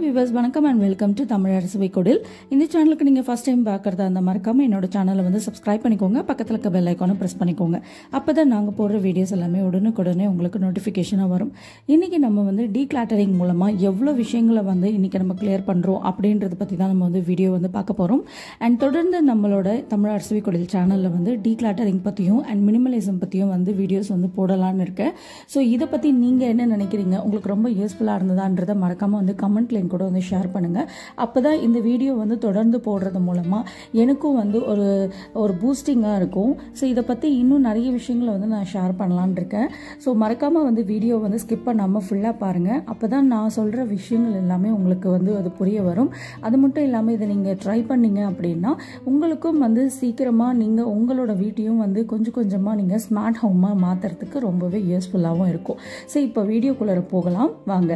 viewers வணக்கம் and welcome to Tamil அரசவை கொடில் இந்த சேனலுக்கு நீங்கள் ஃபஸ்ட் டைம் பார்க்குறதா இருந்தால் மறக்காமல் என்னோட சேனலை வந்து சப்ஸ்கிரைப் பண்ணிக்கோங்க பக்கத்தில் இருக்க பெல் ஐக்கானை ப்ரெஸ் பண்ணிக்கோங்க அப்போ தான் நாங்கள் போடுற வீடியோஸ் எல்லாமே உடனுக்குடனே உங்களுக்கு நோட்டிஃபிகேஷனாக வரும் இன்றைக்கி நம்ம வந்து டீக்ளாட்டரிங் மூலமாக எவ்வளோ விஷயங்களை வந்து இன்றைக்கி நம்ம கிளியர் பண்ணுறோம் அப்படின்றத பற்றி தான் நம்ம வந்து வீடியோ வந்து பார்க்க போகிறோம் அண்ட் தொடர்ந்து நம்மளோட தமிழ் அரசவை கொடில் சேனலில் வந்து டீக்ளாட்டரிங் பற்றியும் அண்ட் மினிமலிசம் பற்றியும் வந்து வீடியோஸ் வந்து போடலான்னு இருக்கேன் ஸோ இதை பற்றி நீங்கள் என்ன நினைக்கிறீங்க உங்களுக்கு ரொம்ப யூஸ்ஃபுல்லாக இருந்ததான்றதை மறக்காமல் வந்து கமெண்ட்ல என் கூட வந்து ஷேர் பண்ணுங்கள் அப்போ தான் இந்த வீடியோ வந்து தொடர்ந்து போடுறது மூலமாக எனக்கும் வந்து ஒரு ஒரு பூஸ்டிங்காக இருக்கும் ஸோ இதை பற்றி இன்னும் நிறைய விஷயங்களை வந்து நான் ஷேர் பண்ணலான்னு இருக்கேன் ஸோ மறக்காமல் வந்து வீடியோ வந்து ஸ்கிப் பண்ணாமல் ஃபுல்லாக பாருங்கள் அப்போ தான் நான் சொல்கிற விஷயங்கள் எல்லாமே உங்களுக்கு வந்து அது புரிய வரும் அது மட்டும் இல்லாமல் இதை நீங்கள் ட்ரை பண்ணீங்க அப்படின்னா உங்களுக்கும் வந்து சீக்கிரமாக நீங்கள் உங்களோட வீட்டையும் வந்து கொஞ்சம் கொஞ்சமாக நீங்கள் ஸ்மார்ட் ஹோமாக மாற்றுறதுக்கு ரொம்பவே யூஸ்ஃபுல்லாகவும் இருக்கும் ஸோ இப்போ வீடியோக்குள்ளே போகலாம் வாங்க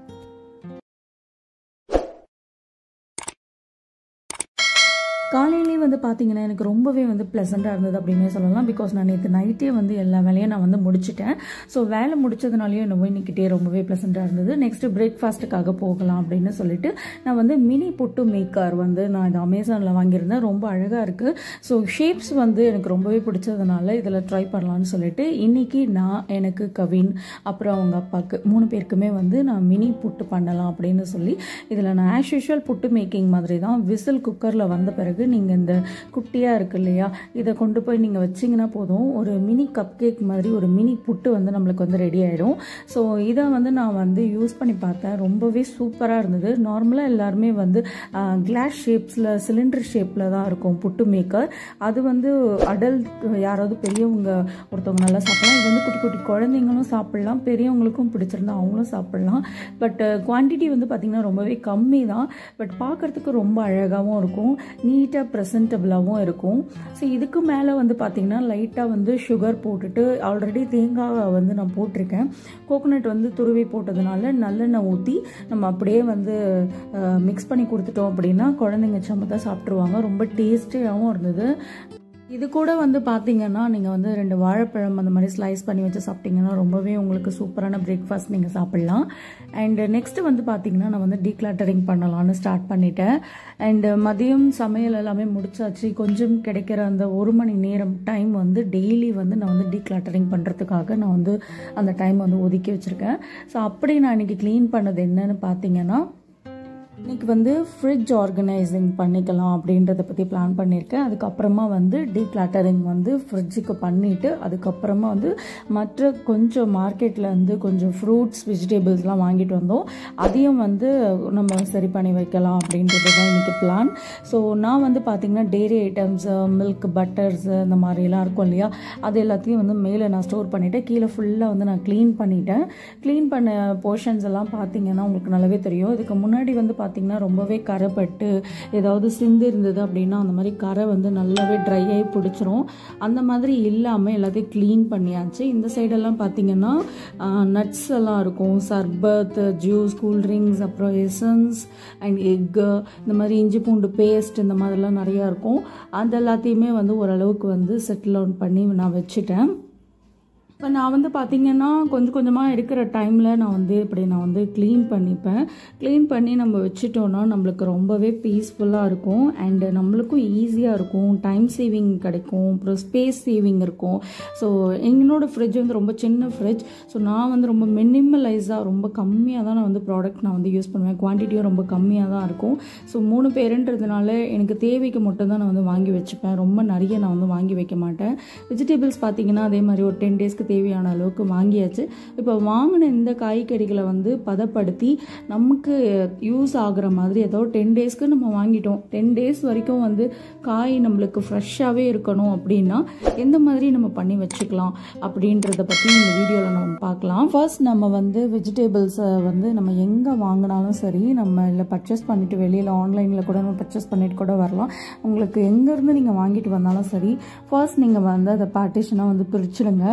காலையிலே வந்து பார்த்தீங்கன்னா எனக்கு ரொம்பவே வந்து ப்ளசண்ட்டாக இருந்தது அப்படின்னே சொல்லலாம் பிகாஸ் நான் நேற்று நைட்டே வந்து எல்லா வேலையும் நான் வந்து முடிச்சிட்டேன் ஸோ வேலை முடிச்சதுனாலையும் என்னவோ இன்னைக்கிட்டே ரொம்பவே ப்ளசண்ட்டாக இருந்தது நெக்ஸ்ட் பிரேக்ஃபாஸ்ட்டுக்காக போகலாம் அப்படின்னு சொல்லிட்டு நான் வந்து மினி பொட்டு மேக்கர் வந்து நான் இது அமேசானில் வாங்கியிருந்தேன் ரொம்ப அழகாக இருக்குது ஸோ ஷேப்ஸ் வந்து எனக்கு ரொம்பவே பிடிச்சதுனால இதில் ட்ரை பண்ணலான்னு சொல்லிட்டு இன்னைக்கு நான் எனக்கு கவின் அப்புறம் அவங்க அப்பாவுக்கு மூணு பேருக்குமே வந்து நான் மினி புட்டு பண்ணலாம் அப்படின்னு சொல்லி இதில் நான் ஆஸ் யூஷுவல் புட்டு மேக்கிங் மாதிரி தான் விசில் குக்கரில் வந்த பிறகு நீங்கள் இந்த குட்டியாக இருக்கு இல்லையா இதை கொண்டு போய் நீங்கள் வச்சிங்கன்னா போதும் ஒரு மினி கப் கேக் மாதிரி ஒரு மினி புட்டு வந்து நம்மளுக்கு வந்து ரெடி ஆகிடும் ஸோ இதை வந்து நான் வந்து யூஸ் பண்ணி பார்த்தேன் ரொம்பவே சூப்பராக இருந்தது நார்மலாக எல்லாருமே வந்து கிளாஸ் ஷேப்ஸில் சிலிண்டர் ஷேப்பில் தான் இருக்கும் புட்டு மேக்கர் அது வந்து அடல்ட் யாராவது பெரியவங்க ஒருத்தவங்க நல்லா சாப்பிடலாம் இது வந்து குட்டி குட்டி குழந்தைங்களும் சாப்பிட்லாம் பெரியவங்களுக்கும் பிடிச்சிருந்தா அவங்களும் சாப்பிட்லாம் பட் குவான்டிட்டி வந்து பார்த்திங்கன்னா ரொம்பவே கம்மி தான் பட் பார்க்குறதுக்கு ரொம்ப அழகாகவும் இருக்கும் நீட்டாக ப்ரெசன்டபுளாகவும் இருக்கும் ஸோ இதுக்கு மேலே வந்து பார்த்திங்கன்னா லைட்டாக வந்து சுகர் போட்டுட்டு ஆல்ரெடி தேங்காவை வந்து நான் போட்டிருக்கேன் கோகோனட் வந்து துருவி போட்டதுனால நல்லெண்ணெய் ஊற்றி நம்ம அப்படியே வந்து மிக்ஸ் பண்ணி கொடுத்துட்டோம் அப்படின்னா குழந்தைங்க சமத்தான் சாப்பிட்ருவாங்க ரொம்ப டேஸ்டியாகவும் இருந்தது இது கூட வந்து பார்த்தீங்கன்னா நீங்கள் வந்து ரெண்டு வாழைப்பழம் அந்த மாதிரி ஸ்லைஸ் பண்ணி வச்சு சாப்பிட்டீங்கன்னா ரொம்பவே உங்களுக்கு சூப்பரான பிரேக்ஃபாஸ்ட் நீங்கள் சாப்பிட்லாம் அண்ட் நெக்ஸ்ட்டு வந்து பார்த்தீங்கன்னா நான் வந்து டீக்ளாட்டரிங் பண்ணலான்னு ஸ்டார்ட் பண்ணிட்டேன் அண்ட் மதியம் சமையல் எல்லாமே முடிச்சாச்சு கொஞ்சம் கிடைக்கிற அந்த ஒரு மணி நேரம் டைம் வந்து டெய்லி வந்து நான் வந்து டீக்ளாட்டரிங் பண்ணுறதுக்காக நான் வந்து அந்த டைம் வந்து ஒதுக்கி வச்சுருக்கேன் ஸோ அப்படி நான் இன்றைக்கி க்ளீன் பண்ணது என்னன்னு பார்த்தீங்கன்னா இன்றைக்கி வந்து ஃப்ரிட்ஜ் ஆர்கனைசிங் பண்ணிக்கலாம் அப்படின்றத பற்றி பிளான் பண்ணியிருக்கேன் அதுக்கப்புறமா வந்து டீக்ளாட்டரிங் வந்து ஃப்ரிட்ஜுக்கு பண்ணிவிட்டு அதுக்கப்புறமா வந்து மற்ற கொஞ்சம் மார்க்கெட்டில் வந்து கொஞ்சம் ஃப்ரூட்ஸ் வெஜிடபிள்ஸ்லாம் வாங்கிட்டு வந்தோம் அதையும் வந்து நம்ம சரி பண்ணி வைக்கலாம் அப்படின்றது தான் இன்றைக்கி பிளான் ஸோ நான் வந்து பார்த்திங்கன்னா டெய்ரி ஐட்டம்ஸ் மில்க் பட்டர்ஸ் இந்த மாதிரிலாம் இருக்கும் இல்லையா அது எல்லாத்தையும் வந்து மேலே நான் ஸ்டோர் பண்ணிவிட்டேன் கீழே ஃபுல்லாக வந்து நான் க்ளீன் பண்ணிட்டேன் க்ளீன் பண்ண போர்ஷன்ஸ் எல்லாம் பார்த்தீங்கன்னா உங்களுக்கு நல்லாவே தெரியும் இதுக்கு முன்னாடி வந்து பார்த்திங்கன்னா ரொம்பவே கரைப்பட்டு ஏதாவது சிந்து இருந்தது அப்படின்னா அந்த மாதிரி கரை வந்து நல்லாவே ட்ரை ஆகி பிடிச்சிரும் அந்த மாதிரி இல்லாமல் எல்லாத்தையும் க்ளீன் பண்ணியாச்சு இந்த சைடெல்லாம் பார்த்திங்கன்னா நட்ஸ் எல்லாம் இருக்கும் சர்பத் ஜூஸ் கூல்ட்ரிங்க்ஸ் அப்புறம் எசன்ஸ் அண்ட் எக்கு இந்த மாதிரி இஞ்சி பூண்டு பேஸ்ட் இந்த மாதிரிலாம் நிறையா இருக்கும் அது எல்லாத்தையுமே வந்து ஓரளவுக்கு வந்து செட்டில் அவுட் பண்ணி நான் வச்சுட்டேன் இப்போ நான் வந்து பார்த்திங்கன்னா கொஞ்சம் கொஞ்சமாக இருக்கிற டைமில் நான் வந்து இப்படி நான் வந்து க்ளீன் பண்ணிப்பேன் க்ளீன் பண்ணி நம்ம வச்சுட்டோன்னா நம்மளுக்கு ரொம்பவே பீஸ்ஃபுல்லாக இருக்கும் அண்டு நம்மளுக்கும் ஈஸியாக இருக்கும் டைம் சேவிங் கிடைக்கும் அப்புறம் ஸ்பேஸ் சேவிங் இருக்கும் ஸோ என்னோட ஃப்ரிட்ஜ் வந்து ரொம்ப சின்ன ஃப்ரிட்ஜ் ஸோ நான் வந்து ரொம்ப மினிமலைஸாக ரொம்ப கம்மியாக தான் நான் வந்து ப்ராடக்ட் நான் வந்து யூஸ் பண்ணுவேன் குவான்டிட்டியும் ரொம்ப கம்மியாக தான் இருக்கும் ஸோ மூணு பேருன்றதுனால எனக்கு தேவைக்கு மட்டும் தான் நான் வந்து வாங்கி வச்சுப்பேன் ரொம்ப நிறைய நான் வந்து வாங்கி வைக்க மாட்டேன் வெஜிடபிள்ஸ் பார்த்திங்கன்னா அதே மாதிரி ஒரு டென் டேஸ்க்கு தேவையான அளவுக்கு வாங்கியாச்சு இப்போ வாங்கின இந்த காய்கறிகளை வந்து பதப்படுத்தி நமக்கு யூஸ் ஆகுற மாதிரி ஏதோ டென் டேஸ்க்கு நம்ம வாங்கிட்டோம் டென் டேஸ் வரைக்கும் வந்து காய் நம்மளுக்கு ஃப்ரெஷ்ஷாகவே இருக்கணும் அப்படின்னா எந்த மாதிரி நம்ம பண்ணி வச்சுக்கலாம் அப்படின்றத பற்றி இந்த வீடியோவில் நம்ம பார்க்கலாம் ஃபர்ஸ்ட் நம்ம வந்து வெஜிடபிள்ஸை வந்து நம்ம எங்கே வாங்கினாலும் சரி நம்ம இல்லை பர்ச்சேஸ் பண்ணிவிட்டு வெளியில் ஆன்லைனில் கூட நம்ம பர்ச்சேஸ் பண்ணிட்டு கூட வரலாம் உங்களுக்கு எங்கேருந்து நீங்கள் வாங்கிட்டு வந்தாலும் சரி ஃபர்ஸ்ட் நீங்கள் வந்து அதை பார்ட்டிஷனாக வந்து பிரிச்சுடுங்க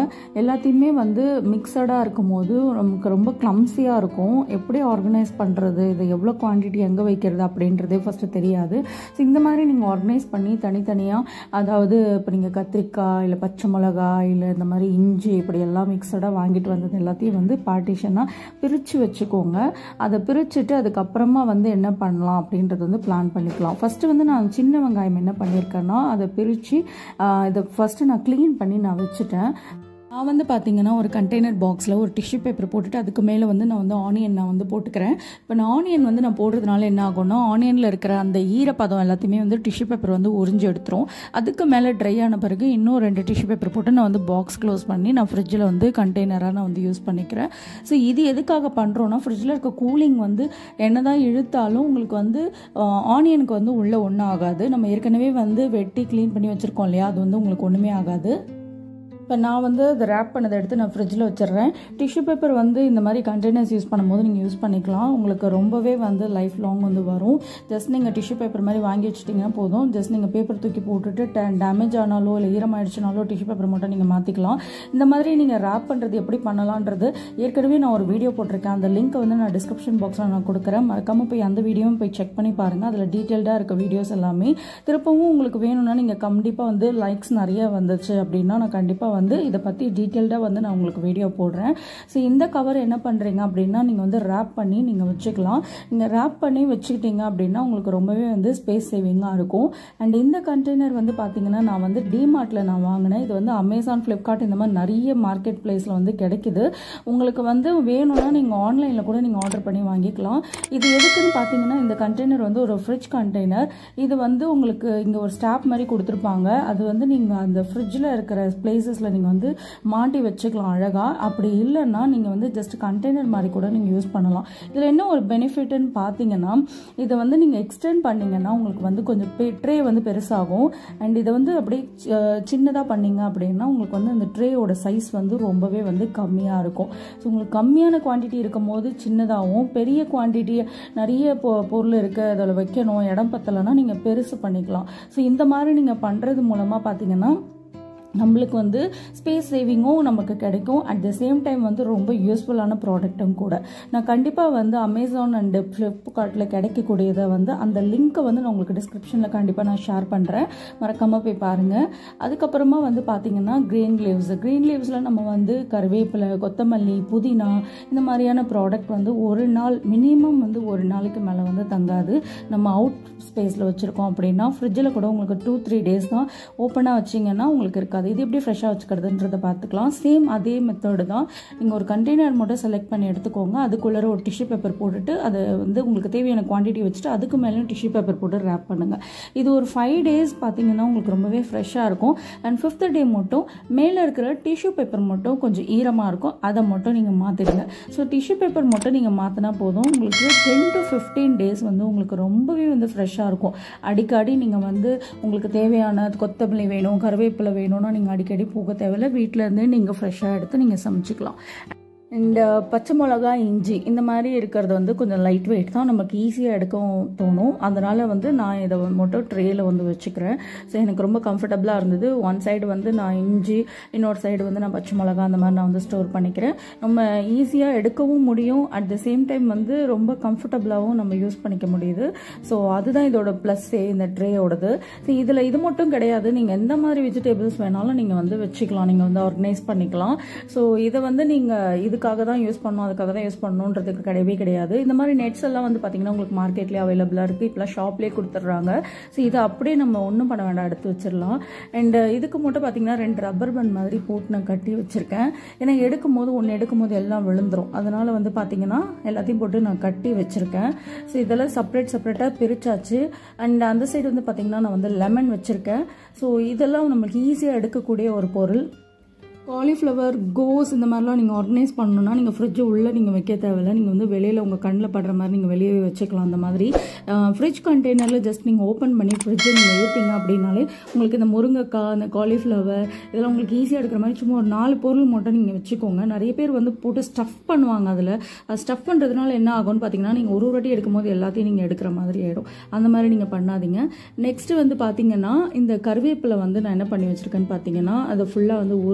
எல்லாத்தையுமே வந்து மிக்சடாக இருக்கும் போது நமக்கு ரொம்ப க்ளம்ஸியாக இருக்கும் எப்படி ஆர்கனைஸ் பண்ணுறது இது எவ்வளோ குவான்டிட்டி எங்கே வைக்கிறது அப்படின்றதே ஃபஸ்ட்டு தெரியாது ஸோ இந்த மாதிரி நீங்கள் ஆர்கனைஸ் பண்ணி தனித்தனியாக அதாவது இப்போ நீங்கள் கத்திரிக்காய் இல்லை பச்சை மிளகாய் இல்லை இந்த மாதிரி இஞ்சி இப்படி எல்லாம் மிக்சடாக வாங்கிட்டு வந்தது எல்லாத்தையும் வந்து பார்ட்டிஷனாக பிரித்து வச்சுக்கோங்க அதை பிரிச்சுட்டு அதுக்கப்புறமா வந்து என்ன பண்ணலாம் அப்படின்றது வந்து பிளான் பண்ணிக்கலாம் ஃபஸ்ட்டு வந்து நான் சின்ன வெங்காயம் என்ன பண்ணியிருக்கேன்னா அதை பிரித்து இதை ஃபஸ்ட்டு நான் க்ளீன் பண்ணி நான் வச்சுட்டேன் நான் வந்து பார்த்தீங்கன்னா ஒரு கண்டெய்னர் பாக்ஸில் ஒரு டிஷ்யூ பேப்பர் போட்டுட்டு அதுக்கு மேலே வந்து நான் வந்து ஆனியன் நான் வந்து போட்டுக்கிறேன் இப்போ நான் ஆனியன் வந்து நான் போடுறதுனால என்ன ஆகும்னா ஆனியனில் இருக்கிற அந்த ஈரப்பதம் எல்லாத்தையுமே வந்து டிஷ்யூ பேப்பர் வந்து உறிஞ்சு எடுத்துரும் அதுக்கு மேலே ட்ரை ஆன பிறகு இன்னும் ரெண்டு டிஷ்யூ பேப்பர் போட்டு நான் வந்து பாக்ஸ் க்ளோஸ் பண்ணி நான் ஃப்ரிட்ஜில் வந்து கண்டெய்னராக நான் வந்து யூஸ் பண்ணிக்கிறேன் ஸோ இது எதுக்காக பண்ணுறோன்னா ஃப்ரிட்ஜில் இருக்க கூலிங் வந்து என்ன தான் இழுத்தாலும் உங்களுக்கு வந்து ஆனியனுக்கு வந்து உள்ளே ஒன்றும் ஆகாது நம்ம ஏற்கனவே வந்து வெட்டி க்ளீன் பண்ணி வச்சுருக்கோம் இல்லையா அது வந்து உங்களுக்கு ஒன்றுமே ஆகாது இப்போ நான் வந்து அதை ரேப் பண்ணதை எடுத்து நான் ஃப்ரிட்ஜில் வச்சிடுறேன் டிஷ்யூ பேப்பர் வந்து இந்த மாதிரி கண்டெய்னர்ஸ் யூஸ் பண்ணும்போது நீங்கள் யூஸ் பண்ணிக்கலாம் உங்களுக்கு ரொம்பவே வந்து லைஃப் லாங் வந்து வரும் ஜஸ்ட் நீங்கள் டிஷ்யூ பேப்பர் மாதிரி வாங்கி வச்சிட்டிங்கன்னா போதும் ஜஸ்ட் நீங்கள் பேப்பர் தூக்கி போட்டுட்டு டேமேஜ் ஆனாலோ இல்லை ஈரமாயிடுச்சுனாலோ டிஷ்யூ பேப்பர் மட்டும் நீங்கள் மாற்றிக்கலாம் இந்த மாதிரி நீங்கள் ரேப் பண்ணுறது எப்படி பண்ணலான்றது ஏற்கனவே நான் ஒரு வீடியோ போட்டிருக்கேன் அந்த லிங்க்கை வந்து நான் டிஸ்கிரிப்ஷன் பாக்ஸில் நான் கொடுக்குறேன் மறக்காமல் போய் அந்த வீடியோவும் போய் செக் பண்ணி பாருங்கள் அதில் டீட்டெயில்டாக இருக்க வீடியோஸ் எல்லாமே திருப்பவும் உங்களுக்கு வேணும்னா நீங்கள் கண்டிப்பாக வந்து லைக்ஸ் நிறைய வந்துச்சு அப்படின்னா நான் கண்டிப்பாக வந்து இதை பற்றி டீட்டெயில்டாக வந்து நான் உங்களுக்கு வீடியோ போடுறேன் ஸோ இந்த கவர் என்ன பண்ணுறீங்க அப்படின்னா நீங்கள் வந்து ரேப் பண்ணி நீங்கள் வச்சுக்கலாம் நீங்கள் ரேப் பண்ணி வச்சுக்கிட்டீங்க அப்படின்னா உங்களுக்கு ரொம்பவே வந்து ஸ்பேஸ் சேவிங்காக இருக்கும் அண்ட் இந்த கண்டெய்னர் வந்து பார்த்தீங்கன்னா நான் வந்து டிமார்ட்டில் நான் வாங்கினேன் இது வந்து அமேசான் ஃப்ளிப்கார்ட் இந்த மாதிரி நிறைய மார்க்கெட் பிளேஸில் வந்து கிடைக்குது உங்களுக்கு வந்து வேணும்னா நீங்கள் ஆன்லைனில் கூட நீங்கள் ஆர்டர் பண்ணி வாங்கிக்கலாம் இது எதுக்குன்னு பார்த்தீங்கன்னா இந்த கண்டெய்னர் வந்து ஒரு ஃப்ரிட்ஜ் கண்டெய்னர் இது வந்து உங்களுக்கு இங்கே ஒரு ஸ்டாப் மாதிரி கொடுத்துருப்பாங்க அது வந்து நீங்கள் அந்த ஃப்ரிட்ஜில் இருக்கிற பிளேசஸில் நீங்கள் வந்து மாட்டி வச்சுக்கலாம் அழகாக அப்படி இல்லைன்னா நீங்கள் வந்து ஜஸ்ட் கண்டெய்னர் மாதிரி கூட நீங்கள் யூஸ் பண்ணலாம் இதில் என்ன ஒரு பெனிஃபிட்னு பார்த்தீங்கன்னா இதை வந்து நீங்கள் எக்ஸ்டெண்ட் பண்ணீங்கன்னா உங்களுக்கு வந்து கொஞ்சம் ட்ரே வந்து பெருசாகும் அண்ட் இதை வந்து அப்படியே சின்னதாக பண்ணீங்க அப்படின்னா உங்களுக்கு வந்து அந்த ட்ரேயோட சைஸ் வந்து ரொம்பவே வந்து கம்மியாக இருக்கும் ஸோ உங்களுக்கு கம்மியான குவான்டிட்டி இருக்கும் போது சின்னதாகவும் பெரிய குவான்டிட்டி நிறைய பொ பொருள் இருக்குது அதில் வைக்கணும் இடம் பத்தலைன்னா நீங்கள் பெருசு பண்ணிக்கலாம் ஸோ இந்த மாதிரி நீங்கள் பண்ணுறது மூலமாக பார்த்தீங்கன்னா நம்மளுக்கு வந்து ஸ்பேஸ் சேவிங்கும் நமக்கு கிடைக்கும் அட் த சேம் டைம் வந்து ரொம்ப யூஸ்ஃபுல்லான ப்ராடக்ட்டும் கூட நான் கண்டிப்பாக வந்து அமேசான் அண்டு ஃப்ளிப்கார்ட்டில் கிடைக்கக்கூடியதை வந்து அந்த லிங்க்கை வந்து நான் உங்களுக்கு டிஸ்கிரிப்ஷனில் கண்டிப்பாக நான் ஷேர் பண்ணுறேன் மறக்காமல் போய் பாருங்கள் அதுக்கப்புறமா வந்து பார்த்தீங்கன்னா க்ரீன் லீவ்ஸ் க்ரீன் லீவ்ஸில் நம்ம வந்து கருவேப்பிலை கொத்தமல்லி புதினா இந்த மாதிரியான ப்ராடக்ட் வந்து ஒரு நாள் மினிமம் வந்து ஒரு நாளைக்கு மேலே வந்து தங்காது நம்ம அவுட் ஸ்பேஸில் வச்சுருக்கோம் அப்படின்னா ஃப்ரிட்ஜில் கூட உங்களுக்கு டூ த்ரீ டேஸ் தான் ஓப்பனாக வச்சிங்கன்னா உங்களுக்கு இருக்காது இது எப்படி ஃப்ரெஷ்ஷாக வச்சுக்கிறதுன்றதை பார்த்துக்கலாம் சேம் அதே மெத்தடு தான் நீங்கள் ஒரு கண்டெய்னர் மட்டும் செலக்ட் பண்ணி எடுத்துக்கோங்க அதுக்குள்ளே ஒரு டிஷ்யூ பேப்பர் போட்டுட்டு அதை வந்து உங்களுக்கு தேவையான குவான்டிட்டி வச்சுட்டு அதுக்கு மேலேயும் டிஷ்யூ பேப்பர் போட்டு ரேப் பண்ணுங்கள் இது ஒரு ஃபைவ் டேஸ் பார்த்தீங்கன்னா உங்களுக்கு ரொம்பவே ஃப்ரெஷ்ஷாக இருக்கும் அண்ட் ஃபிஃப்த் டே மட்டும் மேலே இருக்கிற டிஷ்யூ பேப்பர் மட்டும் கொஞ்சம் ஈரமாக இருக்கும் அதை மட்டும் நீங்கள் மாற்றிடுங்க ஸோ டிஷ்யூ பேப்பர் மட்டும் நீங்கள் மாற்றினா போதும் உங்களுக்கு டென் டு ஃபிஃப்டீன் டேஸ் வந்து உங்களுக்கு ரொம்பவே வந்து ஃப்ரெஷ்ஷாக இருக்கும் அடிக்கடி நீங்கள் வந்து உங்களுக்கு தேவையான கொத்தமல்லி வேணும் கருவேப்பிலை வேணும்னா நீங்கள் அடிக்கடி போக தேவையில்ல வீட்டிலேருந்தே நீங்கள் ஃப்ரெஷ்ஷாக எடுத்து நீங்கள் சமைச்சிக்கலாம் அண்ட் பச்சை மிளகா இஞ்சி இந்த மாதிரி இருக்கிறது வந்து கொஞ்சம் லைட் வெயிட் தான் நமக்கு ஈஸியாக எடுக்கவும் தோணும் அதனால் வந்து நான் இதை மட்டும் ட்ரேயில் வந்து வச்சுக்கிறேன் ஸோ எனக்கு ரொம்ப கம்ஃபர்டபுளாக இருந்தது ஒன் சைடு வந்து நான் இஞ்சி இன்னொரு சைடு வந்து நான் பச்சை மிளகா அந்த மாதிரி நான் வந்து ஸ்டோர் பண்ணிக்கிறேன் நம்ம ஈஸியாக எடுக்கவும் முடியும் அட் த சேம் டைம் வந்து ரொம்ப கம்ஃபர்டபுளாகவும் நம்ம யூஸ் பண்ணிக்க முடியுது ஸோ அதுதான் இதோட ப்ளஸ்ஸே இந்த ட்ரேயோடது ஸோ இதில் இது மட்டும் கிடையாது நீங்கள் எந்த மாதிரி வெஜிடபிள்ஸ் வேணாலும் நீங்கள் வந்து வச்சுக்கலாம் நீங்கள் வந்து ஆர்கனைஸ் பண்ணிக்கலாம் ஸோ இதை வந்து நீங்கள் இது இதுக்காக தான் யூஸ் பண்ணணும் அதுக்காக தான் யூஸ் பண்ணணுன்றதுக்கு கிடையவே கிடையாது இந்த மாதிரி நெட்ஸ் எல்லாம் வந்து பார்த்தீங்கன்னா உங்களுக்கு மார்க்கெட்லேயே அவைலபிளாக இருக்குது இப்போலாம் ஷாப்லேயே கொடுத்துட்றாங்க ஸோ இதை அப்படியே நம்ம ஒன்றும் பண்ண வேண்டாம் எடுத்து வச்சிடலாம் அண்ட் இதுக்கு மட்டும் பார்த்தீங்கன்னா ரெண்டு ரப்பர் பண்ட் மாதிரி போட்டு நான் கட்டி வச்சுருக்கேன் ஏன்னா எடுக்கும் போது ஒன்று எடுக்கும் போது எல்லாம் விழுந்துரும் அதனால் வந்து பார்த்தீங்கன்னா எல்லாத்தையும் போட்டு நான் கட்டி வச்சுருக்கேன் ஸோ இதெல்லாம் செப்பரேட் செப்பரேட்டாக பிரிச்சாச்சு அண்ட் அந்த சைடு வந்து பார்த்தீங்கன்னா நான் வந்து லெமன் வச்சுருக்கேன் ஸோ இதெல்லாம் நம்மளுக்கு ஈஸியாக எடுக்கக்கூடிய ஒரு பொருள் காலிஃப்ளவர் கோஸ் இந்த மாதிரிலாம் நீங்கள் ஆர்கனைஸ் பண்ணணும்னா நீங்கள் ஃப்ரிட்ஜு உள்ளே நீங்கள் வைக்க தேவையில்ல நீங்கள் வந்து வெளியில் உங்கள் கண்ணில் படுற மாதிரி நீங்கள் வெளியே வச்சுக்கலாம் அந்த மாதிரி ஃப்ரிட்ஜ் கண்டெய்னரில் ஜஸ்ட் நீங்கள் ஓப்பன் பண்ணி ஃப்ரிட்ஜை நீங்கள் ஊற்றிங்க அப்படின்னாலே உங்களுக்கு இந்த முருங்கைக்காய் அந்த காலிஃப்ளவர் இதெல்லாம் உங்களுக்கு ஈஸியாக எடுக்கிற மாதிரி சும்மா ஒரு நாலு பொருள் மட்டும் நீங்கள் வச்சுக்கோங்க நிறைய பேர் வந்து போட்டு ஸ்டஃப் பண்ணுவாங்க அதில் அது ஸ்டஃப் பண்ணுறதுனால என்ன ஆகும்னு பார்த்தீங்கன்னா நீங்கள் ஒரு ஒரு வாட்டி எடுக்கும்போது எல்லாத்தையும் நீங்கள் எடுக்கிற மாதிரி ஆகிடும் அந்த மாதிரி நீங்கள் பண்ணாதீங்க நெக்ஸ்ட் வந்து பார்த்தீங்கன்னா இந்த கருவேப்பிலை வந்து நான் என்ன பண்ணி வச்சுருக்கேன்னு பார்த்தீங்கன்னா அதை ஃபுல்லாக வந்து உருவி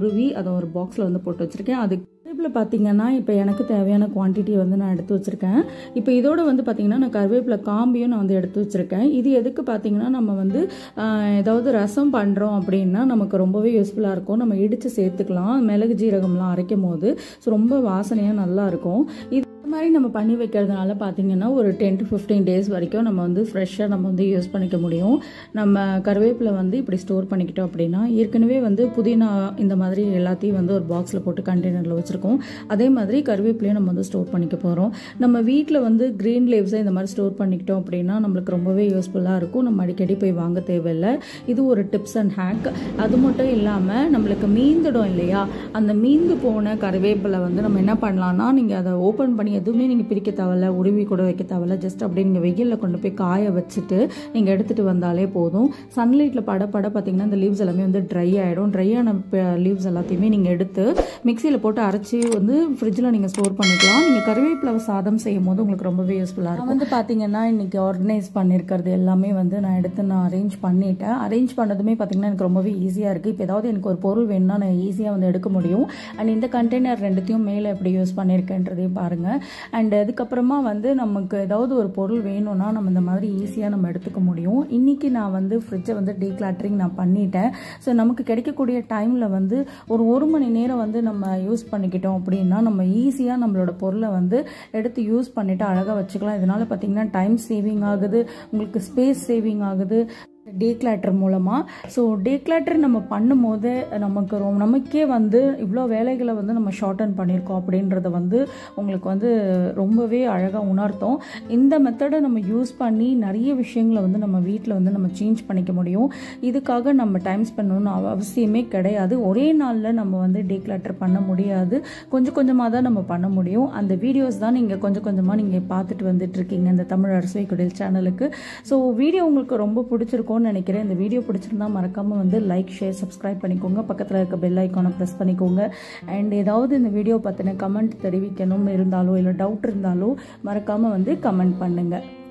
அதை ஒரு பாக்ஸில் வந்து போட்டு வச்சுருக்கேன் அது கருவேப்பிலை பார்த்தீங்கன்னா இப்போ எனக்கு தேவையான குவான்டிட்டி வந்து நான் எடுத்து வச்சுருக்கேன் இப்போ இதோட வந்து பார்த்தீங்கன்னா நான் கருவேப்பிலை காம்பியும் நான் வந்து எடுத்து வச்சுருக்கேன் இது எதுக்கு பார்த்தீங்கன்னா நம்ம வந்து ஆஹ், ஏதாவது ரசம் பண்ணுறோம் அப்படின்னா நமக்கு ரொம்பவே யூஸ்ஃபுல்லாக இருக்கும் நம்ம இடித்து சேர்த்துக்கலாம் மிளகு ஜீரகம்லாம் அரைக்கும் போது ஸோ ரொம்ப வாசனையாக நல்லா இருக்கும் இது இந்த மாதிரி நம்ம பண்ணி வைக்கிறதுனால பார்த்தீங்கன்னா ஒரு டென் டு ஃபிஃப்டீன் டேஸ் வரைக்கும் நம்ம வந்து ஃப்ரெஷ்ஷாக நம்ம வந்து யூஸ் பண்ணிக்க முடியும் நம்ம கருவேப்பிலை வந்து இப்படி ஸ்டோர் பண்ணிக்கிட்டோம் அப்படின்னா ஏற்கனவே வந்து புதினா இந்த மாதிரி எல்லாத்தையும் வந்து ஒரு பாக்ஸில் போட்டு கண்டெய்னரில் வச்சுருக்கோம் அதே மாதிரி கருவேப்பிலையும் நம்ம வந்து ஸ்டோர் பண்ணிக்க போகிறோம் நம்ம வீட்டில் வந்து க்ரீன் லீவ்ஸை இந்த மாதிரி ஸ்டோர் பண்ணிக்கிட்டோம் அப்படின்னா நம்மளுக்கு ரொம்பவே யூஸ்ஃபுல்லாக இருக்கும் நம்ம அடிக்கடி போய் வாங்க தேவையில்லை இது ஒரு டிப்ஸ் அண்ட் ஹேக் அது மட்டும் இல்லாமல் நம்மளுக்கு மீந்துடும் இல்லையா அந்த மீந்து போன கருவேப்பிலை வந்து நம்ம என்ன பண்ணலாம்னா நீங்கள் அதை ஓப்பன் பண்ணி எதுவுமே நீங்கள் பிரிக்க தேவையில்ல உருவி கூட வைக்க தேவையில்ல ஜஸ்ட் அப்படியே நீங்கள் வெயிலில் கொண்டு போய் காய வச்சுட்டு நீங்கள் எடுத்துகிட்டு வந்தாலே போதும் சன்லைட்டில் பட பட பார்த்தீங்கன்னா இந்த லீவ்ஸ் எல்லாமே வந்து ட்ரை ஆகிடும் ட்ரை ஆன லீவ்ஸ் எல்லாத்தையுமே நீங்கள் எடுத்து மிக்சியில் போட்டு அரைச்சி வந்து ஃப்ரிட்ஜில் நீங்கள் ஸ்டோர் பண்ணிக்கலாம் நீங்கள் கருவேப்பிலை சாதம் செய்யும் போது உங்களுக்கு ரொம்பவே யூஸ்ஃபுல்லாக இருக்கும் வந்து பார்த்தீங்கன்னா இன்னைக்கு ஆர்கனைஸ் பண்ணியிருக்கிறது எல்லாமே வந்து நான் எடுத்து நான் அரேஞ்ச் பண்ணிட்டேன் அரேஞ்ச் பண்ணதுமே பார்த்தீங்கன்னா எனக்கு ரொம்பவே ஈஸியாக இருக்குது இப்போ ஏதாவது எனக்கு ஒரு பொருள் வேணும்னா நான் ஈஸியாக வந்து எடுக்க முடியும் அண்ட் இந்த கண்டெய்னர் ரெண்டுத்தையும் மேலே எப்படி யூஸ் பண்ணியிருக்கேன்றதையும் பாருங்கள் அண்ட் அதுக்கப்புறமா வந்து நமக்கு ஏதாவது ஒரு பொருள் வேணும்னா நம்ம இந்த மாதிரி ஈஸியாக நம்ம எடுத்துக்க முடியும் இன்னைக்கு நான் வந்து ஃப்ரிட்ஜை வந்து டீக்ளாட்டரிங் நான் பண்ணிட்டேன் ஸோ நமக்கு கிடைக்கக்கூடிய டைமில் வந்து ஒரு ஒரு மணி நேரம் வந்து நம்ம யூஸ் பண்ணிக்கிட்டோம் அப்படின்னா நம்ம ஈஸியாக நம்மளோட பொருளை வந்து எடுத்து யூஸ் பண்ணிட்டு அழகாக வச்சுக்கலாம் இதனால பார்த்தீங்கன்னா டைம் சேவிங் ஆகுது உங்களுக்கு ஸ்பேஸ் சேவிங் ஆகுது டேக்லாட்டர் மூலமாக ஸோ டேக்லாட்டர் நம்ம பண்ணும்போது நமக்கு ரொ நமக்கே வந்து இவ்வளோ வேலைகளை வந்து நம்ம ஷார்டன் பண்ணியிருக்கோம் அப்படின்றத வந்து உங்களுக்கு வந்து ரொம்பவே அழகாக உணர்த்தோம் இந்த மெத்தடை நம்ம யூஸ் பண்ணி நிறைய விஷயங்களை வந்து நம்ம வீட்டில் வந்து நம்ம சேஞ்ச் பண்ணிக்க முடியும் இதுக்காக நம்ம டைம் ஸ்பெண்ட் பண்ணணும்னு அவ- அவசியமே கிடையாது ஒரே நாளில் நம்ம வந்து டேக்லாட்டர் பண்ண முடியாது கொஞ்சம் கொஞ்சமாக தான் நம்ம பண்ண முடியும் அந்த வீடியோஸ் தான் நீங்கள் கொஞ்சம் கொஞ்சமாக நீங்கள் பார்த்துட்டு வந்துட்டு இருக்கீங்க இந்த தமிழ் அரசுவை குடில் சேனலுக்கு ஸோ வீடியோ உங்களுக்கு ரொம்ப பிடிச்சிருக்கும்னு நினைக்கிறேன் இந்த வீடியோ பிடிச்சிருந்தா மறக்காமல் வந்து லைக் ஷேர் சப்ஸ்கிரைப் பண்ணிக்கோங்க பக்கத்தில் இருக்க பெல் ஐக்கானை ப்ரெஸ் பண்ணிக்கோங்க அண்ட் ஏதாவது இந்த வீடியோ பற்றின கமெண்ட் தெரிவிக்கணும் இருந்தாலோ இல்லை டவுட் இருந்தாலோ மறக்காமல் வந்து கமெண்ட் பண்ணுங்கள்